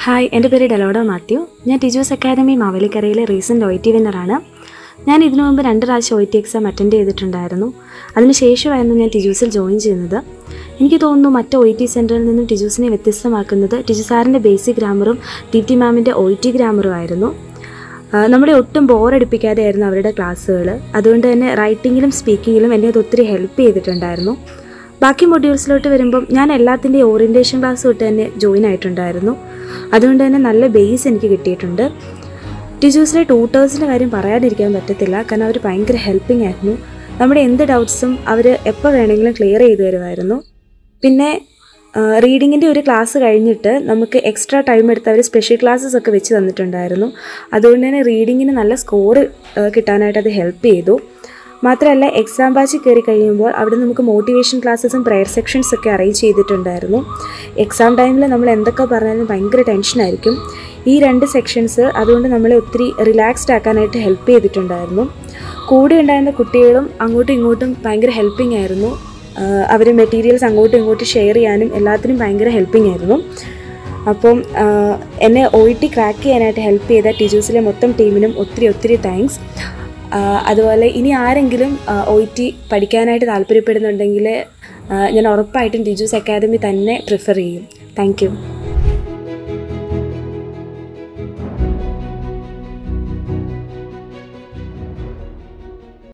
hi എൻ്റെ പേര് ഡെലോഡോ മാത്യു ഞാൻ ടീച്ചേഴ്സ് അക്കാദമി മാവേലിക്കരയിലെ റീസെൻറ്റ് ഒ ടി വിന്നറാണ് ഞാൻ ഇതിനു മുമ്പ് രണ്ട് പ്രാവശ്യം ഒ ടി എക്സാം അറ്റൻഡ് ചെയ്തിട്ടുണ്ടായിരുന്നു അതിനുശേഷമായിരുന്നു ഞാൻ ടീച്ചേഴ്സിൽ ജോയിൻ ചെയ്യുന്നത് എനിക്ക് തോന്നുന്നു മറ്റ് ഒ ടി സെൻറ്ററിൽ നിന്നും ടീച്ചേഴ്സിനെ വ്യത്യസ്തമാക്കുന്നത് ടീച്ചർ സാറിൻ്റെ ബേസിക് ഗ്രാമറും ദീപ്തി മാമിൻ്റെ ഒ ടി ഗ്രാമറും ആയിരുന്നു ആ, നമ്മളെ ഒട്ടും ബോറടിപ്പിക്കാതെയായിരുന്നു അവരുടെ ക്ലാസ്സുകൾ അതുകൊണ്ട് തന്നെ റൈറ്റിങ്ങിലും സ്പീക്കിങ്ങിലും എന്നെ അത് ഒത്തിരി ഹെൽപ്പ് ചെയ്തിട്ടുണ്ടായിരുന്നു ബാക്കി മൊഡ്യൂൾസിലോട്ട് വരുമ്പം ഞാൻ എല്ലാത്തിൻ്റെയും ഓറിയൻറ്റേഷൻ ക്ലാസ് തൊട്ട് തന്നെ ജോയിൻ ആയിട്ടുണ്ടായിരുന്നു അതുകൊണ്ട് തന്നെ നല്ല ബേസ് എനിക്ക് കിട്ടിയിട്ടുണ്ട് ടീച്ചേഴ്സിലെ ട്യൂട്ടേഴ്സിൻ്റെ കാര്യം പറയാതിരിക്കാൻ പറ്റത്തില്ല കാരണം അവർ ഭയങ്കര ഹെൽപ്പിംഗ് ആയിരുന്നു നമ്മുടെ എന്ത് ഡൗട്ട്സും അവർ എപ്പോൾ വേണമെങ്കിലും ക്ലിയർ ചെയ്തു തരുമായിരുന്നു പിന്നെ റീഡിങ്ങിൻ്റെ ഒരു ക്ലാസ് കഴിഞ്ഞിട്ട് നമുക്ക് എക്സ്ട്രാ ടൈം എടുത്ത് അവർ സ്പെഷ്യൽ ക്ലാസ്സസ് ഒക്കെ വെച്ച് തന്നിട്ടുണ്ടായിരുന്നു അതുകൊണ്ട് തന്നെ റീഡിങ്ങിന് നല്ല സ്കോർ കിട്ടാനായിട്ട് അത് ഹെൽപ്പ് ചെയ്തു മാത്രമല്ല എക്സാം ബാച്ചിൽ കയറി കഴിയുമ്പോൾ അവിടെ നമുക്ക് മോട്ടിവേഷൻ ക്ലാസ്സസും പ്രെയർ സെക്ഷൻസ് ഒക്കെ അറേഞ്ച് ചെയ്തിട്ടുണ്ടായിരുന്നു എക്സാം ടൈമിൽ നമ്മൾ എന്തൊക്കെ പറഞ്ഞാലും ഭയങ്കര ടെൻഷനായിരിക്കും ഈ രണ്ട് സെക്ഷൻസ് അതുകൊണ്ട് നമ്മളെ ഒത്തിരി റിലാക്സ്ഡ് ആക്കാനായിട്ട് ഹെൽപ്പ് ചെയ്തിട്ടുണ്ടായിരുന്നു കൂടെ ഉണ്ടായിരുന്ന കുട്ടികളും അങ്ങോട്ടും ഇങ്ങോട്ടും ഭയങ്കര ഹെൽപ്പിംഗ് ആയിരുന്നു അവർ മെറ്റീരിയൽസ് അങ്ങോട്ടും ഇങ്ങോട്ടും ഷെയർ ചെയ്യാനും എല്ലാത്തിനും ഭയങ്കര ഹെൽപ്പിംഗ് ആയിരുന്നു അപ്പം ആ, എന്നെ ഒ ഇ ടി ക്രാക്ക് ചെയ്യാനായിട്ട് ഹെൽപ്പ് ചെയ്ത ടീച്ചേഴ്സിലെ മൊത്തം ടീമിനും ഒത്തിരി ഒത്തിരി താങ്ക്സ് അതുപോലെ ഇനി ആരെങ്കിലും ഒ ഇ ടി പഠിക്കാനായിട്ട് താല്പര്യപ്പെടുന്നുണ്ടെങ്കിൽ ആ, ഞാൻ ഉറപ്പായിട്ടും ടീച്ചേഴ്സ് അക്കാദമി തന്നെ പ്രിഫർ ചെയ്യും താങ്ക് യു